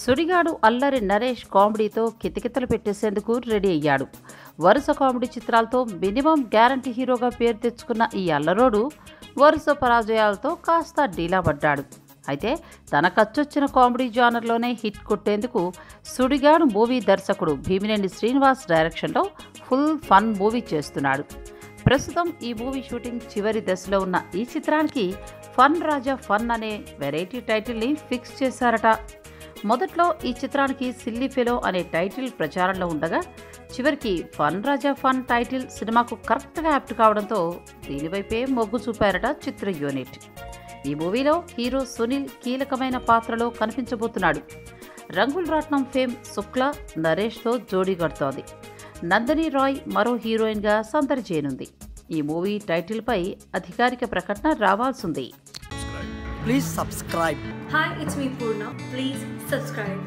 సుడిగాడు అల్లరి నరేష్ కామెడీతో కితకితలు పెట్టేసేందుకు రెడీ అయ్యాడు వరుస కామెడీ చిత్రాలతో మినిమం గ్యారంటీ హీరోగా పేరు తెచ్చుకున్న ఈ అల్లరోడు వరుస పరాజయాలతో కాస్త డీలా పడ్డాడు అయితే తన ఖర్చొచ్చిన కామెడీ జానర్లోనే హిట్ కొట్టేందుకు సుడిగాడు మూవీ దర్శకుడు భీమినేని శ్రీనివాస్ డైరెక్షన్లో ఫుల్ ఫన్ మూవీ చేస్తున్నాడు ప్రస్తుతం ఈ మూవీ షూటింగ్ చివరి దశలో ఉన్న ఈ చిత్రానికి ఫన్ రాజా ఫన్ అనే వెరైటీ టైటిల్ని ఫిక్స్ చేశారట మొదట్లో ఈ చిత్రానికి సిల్లీ ఫెలో అనే టైటిల్ ప్రచారంలో ఉండగా చివరికి ఫన్ రాజా ఫన్ టైటిల్ సినిమాకు కరెక్ట్గా యాప్ట్ కావడంతో దీనివైపే మొగ్గు చూపారట చిత్ర యూనిట్ ఈ మూవీలో హీరో సునీల్ కీలకమైన పాత్రలో కనిపించబోతున్నాడు రంగుల్ రాట్నం ఫేమ్ శుక్ల నరేష్తో జోడీ కడుతోంది నందిని రాయ్ మరో హీరోయిన్గా సందడి చేయనుంది ఈ మూవీ టైటిల్పై అధికారిక ప్రకటన రావాల్సింది Please subscribe. Hi, it's me Purna. Please subscribe.